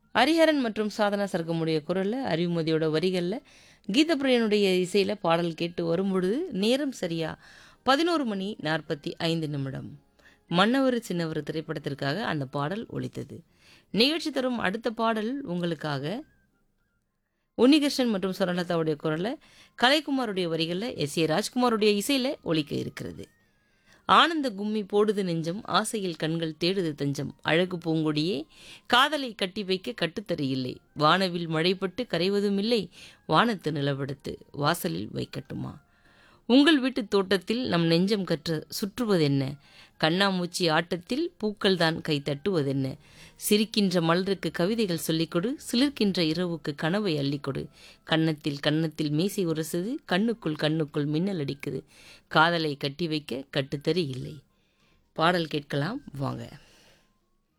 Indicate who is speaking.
Speaker 1: ஹரிஹரன் மற்றும் சாதனா சர்க்கமுடைய குரலில் அறிவுமதியோட வரிகளில் கீதப்பிரியனுடைய இசையில் பாடல் கேட்டு வரும்பொழுது நேரம் சரியா பதினோரு மணி நாற்பத்தி ஐந்து நிமிடம் மன்னவர் சின்னவர் திரைப்படத்திற்காக அந்த பாடல் ஒலித்தது நிகழ்ச்சி தரும் அடுத்த பாடல் உங்களுக்காக உன்னிகிருஷ்ணன் மற்றும் சுரலதாவுடைய குரலில் கலைக்குமாருடைய வரிகளில் எஸ் ஏ ராஜ்குமாருடைய இசையில் ஒலிக்க இருக்கிறது ஆனந்த கும்மி போடுது நெஞ்சம் ஆசையில் கண்கள் தேடுது தஞ்சம் அழகு பூங்கொடியே காதலை கட்டி வைக்க கட்டுத்தறி இல்லை வானவில் மழைப்பட்டு கரைவதும் இல்லை வானத்து நிலவெடுத்து வாசலில் வைக்கட்டுமா உங்கள் வீட்டு தோட்டத்தில் நம் நெஞ்சம் கற்ற சுற்றுவதென்ன கண்ணாமூச்சி ஆட்டத்தில் பூக்கள் தான் கை தட்டுவதென்ன சிரிக்கின்ற மலருக்கு கவிதைகள் சொல்லிக்கொடு சிலிர்க்கின்ற இரவுக்கு கனவை அள்ளிக்கொடு கன்னத்தில் கன்னத்தில் மீசை உரசுது கண்ணுக்குள் கண்ணுக்குள் மின்னல் அடிக்குது காதலை கட்டி வைக்க கட்டுத்தறி இல்லை பாடல் கேட்கலாம் வாங்க